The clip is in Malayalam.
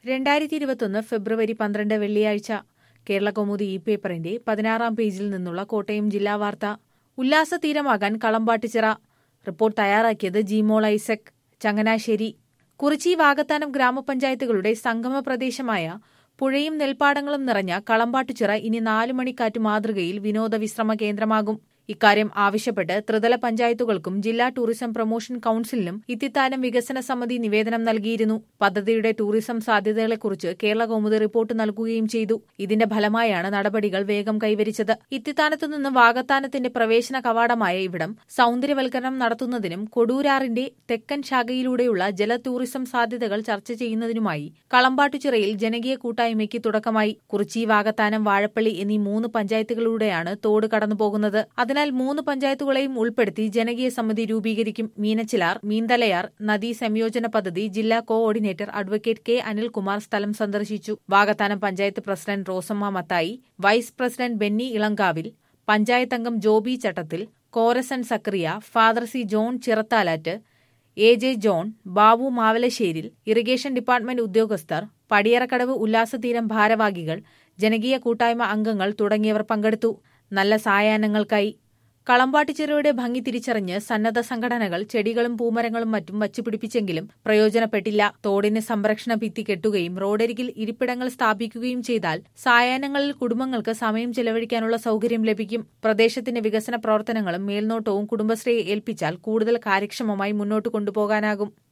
രണ്ടായിരത്തി ഇരുപത്തൊന്ന് ഫെബ്രുവരി പന്ത്രണ്ട് വെള്ളിയാഴ്ച കേരളകൗമുദി ഈ പേപ്പറിന്റെ പതിനാറാം പേജിൽ നിന്നുള്ള കോട്ടയം ജില്ലാ വാർത്ത ഉല്ലാസതീരമാകാൻ കളമ്പാട്ടിച്ചിറ റിപ്പോർട്ട് തയ്യാറാക്കിയത് ജിമോൾ ഐസക് ചങ്ങനാശ്ശേരി കുറിച്ചി വാകത്താനം ഗ്രാമപഞ്ചായത്തുകളുടെ സംഗമ പ്രദേശമായ പുഴയും നെൽപ്പാടങ്ങളും നിറഞ്ഞ കളമ്പാട്ടുചിറ ഇനി നാലു മണിക്കാറ്റ് മാതൃകയിൽ വിനോദ വിശ്രമ കേന്ദ്രമാകും ഇക്കാര്യം ആവശ്യപ്പെട്ട് ത്രിതല പഞ്ചായത്തുകൾക്കും ജില്ലാ ടൂറിസം പ്രൊമോഷൻ കൌൺസിലിനും ഇത്തിത്താനം വികസന സമിതി നിവേദനം നൽകിയിരുന്നു പദ്ധതിയുടെ ടൂറിസം സാധ്യതകളെക്കുറിച്ച് കേരള കൗമുദി റിപ്പോർട്ട് നൽകുകയും ചെയ്തു ഇതിന്റെ ഫലമായാണ് നടപടികൾ വേഗം കൈവരിച്ചത് ഇത്തിത്താനത്തു നിന്ന് വാകത്താനത്തിന്റെ പ്രവേശന കവാടമായ ഇവിടം സൌന്ദര്യവൽക്കരണം നടത്തുന്നതിനും കൊടൂരാറിന്റെ തെക്കൻ ശാഖയിലൂടെയുള്ള ജല ടൂറിസം സാധ്യതകൾ ചർച്ച ചെയ്യുന്നതിനുമായി കളമ്പാട്ടുചിറയിൽ ജനകീയ കൂട്ടായ്മയ്ക്ക് തുടക്കമായി കുറിച്ചി വാകത്താനം വാഴപ്പള്ളി എന്നീ മൂന്ന് പഞ്ചായത്തുകളിലൂടെയാണ് തോട് കടന്നുപോകുന്നത് അതിനാൽ മൂന്ന് പഞ്ചായത്തുകളെയും ഉൾപ്പെടുത്തി ജനകീയ സമിതി രൂപീകരിക്കും മീനച്ചിലാർ മീന്തലയാർ നദീ സംയോജന പദ്ധതി ജില്ലാ കോഓർഡിനേറ്റർ അഡ്വക്കേറ്റ് കെ അനിൽകുമാർ സ്ഥലം സന്ദർശിച്ചു Vakathanam panchayat president Rosamma Mathai vice president Benny Elankavil panchayat അംഗം Joby Chattathil Korasan Zachariah father C John Chirathalattu A J John Babu Mavalasseril irrigation department ഉദ്യോഗസ്ഥർ പടിയറക്കടവ് ഉല്ലാസതീരം ഭാരവാഹികൾ ജനകീയ കൂട്ടായ്മ അംഗങ്ങൾ തുടങ്ങിയവർ പങ്കെടുത്തു നല്ല സായാഹ്നങ്ങൾക്കായി കളമ്പാട്ടിച്ചിറയുടെ ഭംഗി തിരിച്ചറിഞ്ഞ് സന്നദ്ധ സംഘടനകൾ ചെടികളും പൂമരങ്ങളും മറ്റും വച്ചുപിടിപ്പിച്ചെങ്കിലും പ്രയോജനപ്പെട്ടില്ല തോടിന് സംരക്ഷണ ഭിത്തി കെട്ടുകയും റോഡരികിൽ ഇരിപ്പിടങ്ങൾ സ്ഥാപിക്കുകയും ചെയ്താൽ സായാഹ്നങ്ങളിൽ കുടുംബങ്ങൾക്ക് സമയം ചെലവഴിക്കാനുള്ള സൌകര്യം ലഭിക്കും പ്രദേശത്തിന്റെ വികസന പ്രവർത്തനങ്ങളും മേൽനോട്ടവും കുടുംബശ്രീയെ ഏൽപ്പിച്ചാൽ കൂടുതൽ കാര്യക്ഷമമായി മുന്നോട്ട് കൊണ്ടുപോകാനാകും